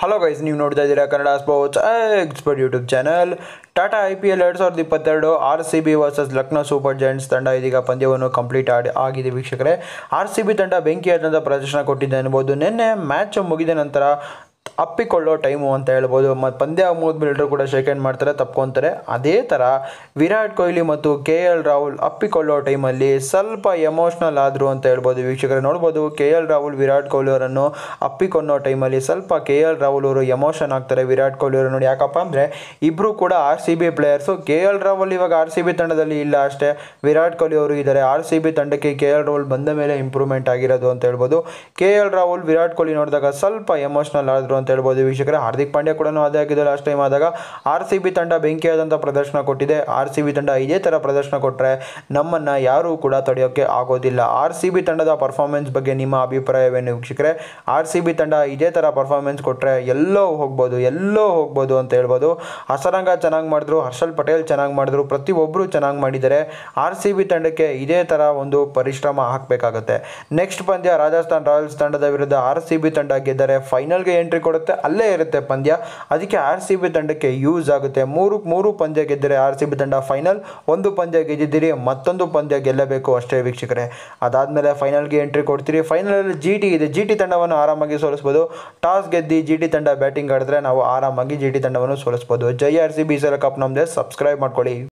hello guys ನೀವು ನೋಡ್ತಾ ಇದ್ದೀರಾ Kannada sports expert YouTube channel Tata I P L ಎರಡು ಸಾವಿರದ ಇಪ್ಪತ್ತೆರಡು R C B versus Lucknow super giants ತಂಡ ಇದೀಗ ಪಂದ್ಯವನ್ನು ಕಂಪ್ಲೀಟ್ ಆಡಿ ಆಗಿದೆ ವೀಕ್ಷಕರೇ ಆರ್ ಸಿ ಬಿ ತಂಡ ಬೆಂಕಿಯಾದಂಥ ಪ್ರದರ್ಶನ ಕೊಟ್ಟಿದೆ ಅನ್ಬೋದು ನಿನ್ನೆ ಮ್ಯಾಚ್ ಮುಗಿದ ನಂತರ ಅಪ್ಪಿಕೊಳ್ಳೋ ಟೈಮು ಅಂತ ಹೇಳ್ಬೋದು ಮತ್ತು ಪಂದ್ಯ ಮುಗಿದ್ಮೇಲೆ ಎಲ್ಲರೂ ಕೂಡ ಶೇಕ್ ಹ್ಯಾಂಡ್ ಮಾಡ್ತಾರೆ ತಪ್ಕೊತಾರೆ ಅದೇ ಥರ ವಿರಾಟ್ ಕೊಹ್ಲಿ ಮತ್ತು ಕೆ ಎಲ್ ರಾಹುಲ್ ಅಪ್ಪಿಕೊಳ್ಳೋ ಟೈಮಲ್ಲಿ ಸ್ವಲ್ಪ ಎಮೋಷ್ನಲ್ ಆದರು ಅಂತ ಹೇಳ್ಬೋದು ವೀಕ್ಷಕರೇ ನೋಡ್ಬೋದು ಕೆ ಎಲ್ ರಾಹುಲ್ ವಿರಾಟ್ ಕೊಹ್ಲಿ ಅವರನ್ನು ಅಪ್ಪಿಕೊಳ್ಳೋ ಟೈಮಲ್ಲಿ ಸ್ವಲ್ಪ ಕೆ ಎಲ್ ರಾಹುಲ್ ಅವರು ಎಮೋಷನ್ ಆಗ್ತಾರೆ ವಿರಾಟ್ ಕೊಹ್ಲಿ ಅವರು ನೋಡಿ ಯಾಕಪ್ಪ ಅಂದರೆ ಇಬ್ಬರು ಕೂಡ R C B players K L Rahul ಇವಾಗ ಆರ್ ಸಿ ಬಿ ತಂಡದಲ್ಲಿ ಇಲ್ಲ ಅಷ್ಟೇ ವಿರಾಟ್ ಕೊಹ್ಲಿ ಅವರು ಇದ್ದಾರೆ ಆರ್ ಸಿ ಬಿ ತಂಡಕ್ಕೆ ಕೆ ಎಲ್ ರಾಹುಲ್ ಬಂದ ಮೇಲೆ ಇಂಪ್ರೂವ್ಮೆಂಟ್ ಆಗಿರೋದು ಅಂತ ಹೇಳ್ಬೋದು ಕೆ ಎಲ್ ರಾಹುಲ್ ವಿರಾಟ್ ಕೊಹ್ಲಿ ನೋಡಿದಾಗ ಸ್ವಲ್ಪ ಎಮೋಷ್ನಲ್ ಆದರು ಅಂತ ಹೇಳ್ಬೋದು ವೀಕ್ಷಕರೇ ಹಾರ್ದಿಕ್ ಪಾಂಡ್ಯ ಕೂಡ ಅದೇ ಆಗಿದ್ದು ಲಾಸ್ಟ್ ಟೈಮ್ ಆದಾಗ ಆರ್ ಸಿ ಬಿ ತಂಡ ಬೆಂಕಿಯಾದಂಥ ಪ್ರದರ್ಶನ ಕೊಟ್ಟಿದೆ ಆರ್ ಸಿ ಬಿ ತಂಡ ಇದೇ ಥರ ಪ್ರದರ್ಶನ ಕೊಟ್ಟರೆ ನಮ್ಮನ್ನು ಯಾರೂ ಕೂಡ ತಡೆಯೋಕ್ಕೆ ಆಗೋದಿಲ್ಲ ಆರ್ ಸಿ ಬಿ ತಂಡದ ಪರ್ಫಾರ್ಮೆನ್ಸ್ ಬಗ್ಗೆ ನಿಮ್ಮ ಅಭಿಪ್ರಾಯವೇನು ವೀಕ್ಷಕರೇ ಆರ್ ಸಿ ಬಿ ತಂಡ ಇದೇ ಥರ ಪರ್ಫಾರ್ಮೆನ್ಸ್ ಕೊಟ್ಟರೆ ಎಲ್ಲೋ ಹೋಗ್ಬೋದು ಎಲ್ಲೋ ಹೋಗ್ಬೋದು ಅಂತ ಹೇಳ್ಬೋದು ಹಸರಂಗ ಚೆನ್ನಾಗಿ ಮಾಡಿದ್ರು ಹರ್ಷಲ್ ಪಟೇಲ್ ಚೆನ್ನಾಗಿ ಮಾಡಿದ್ರು ಪ್ರತಿಯೊಬ್ಬರು ಚೆನ್ನಾಗಿ ಮಾಡಿದ್ದಾರೆ ಆರ್ ಸಿ ಬಿ ತಂಡಕ್ಕೆ ಇದೇ ಥರ ಒಂದು ಪರಿಶ್ರಮ ಹಾಕಬೇಕಾಗುತ್ತೆ ನೆಕ್ಸ್ಟ್ ಪಂದ್ಯ ರಾಜಸ್ಥಾನ್ ರಾಯಲ್ಸ್ ತಂಡದ ವಿರುದ್ಧ ಆರ್ ಸಿ ಬಿ ತಂಡ ಗೆದ್ದರೆ ಫೈನಲ್ಗೆ ಎಂಟ್ರಿ ಕೊಡುತ್ತೆ ಅಲ್ಲೇ ಇರುತ್ತೆ ಪಂದ್ಯ ಅದಕ್ಕೆ ಆರ್ ಸಿ ಬಿ ತಂಡಕ್ಕೆ ಯೂಸ್ ಆಗುತ್ತೆ ಮೂರು ಮೂರು ಪಂದ್ಯ ಗೆದ್ದರೆ ಆರ್ ಸಿ ಬಿ ತಂಡ ಫೈನಲ್ ಒಂದು ಪಂದ್ಯ ಗೆದ್ದಿದ್ದೀರಿ ಮತ್ತೊಂದು ಪಂದ್ಯ ಗೆಲ್ಲಬೇಕು ಅಷ್ಟೇ ವೀಕ್ಷಕರೇ ಅದಾದಮೇಲೆ ಫೈನಲ್ಗೆ ಎಂಟ್ರಿ ಕೊಡ್ತೀರಿ ಫೈನಲಲ್ಲಿ ಜಿ ಟಿ ಇದೆ ಜಿ ಟಿ ತಂಡವನ್ನು ಆರಾಮಾಗಿ ಸೋಲಿಸ್ಬೋದು ಟಾಸ್ ಗೆದ್ದು ಜಿ ಟಿ ತಂಡ ಬ್ಯಾಟಿಂಗ್ ಆಡಿದ್ರೆ ನಾವು ಆರಾಮಾಗಿ ಜಿ ಟಿ ತಂಡವನ್ನು ಸೋಲಿಸ್ಬೋದು ಜೈ ಆರ್ ಸಿ ಬಿ ಸಲ ಕಪ್ ನಮ್ಮದೇ ಸಬ್ಸ್ಕ್ರೈಬ್ ಮಾಡ್ಕೊಳ್ಳಿ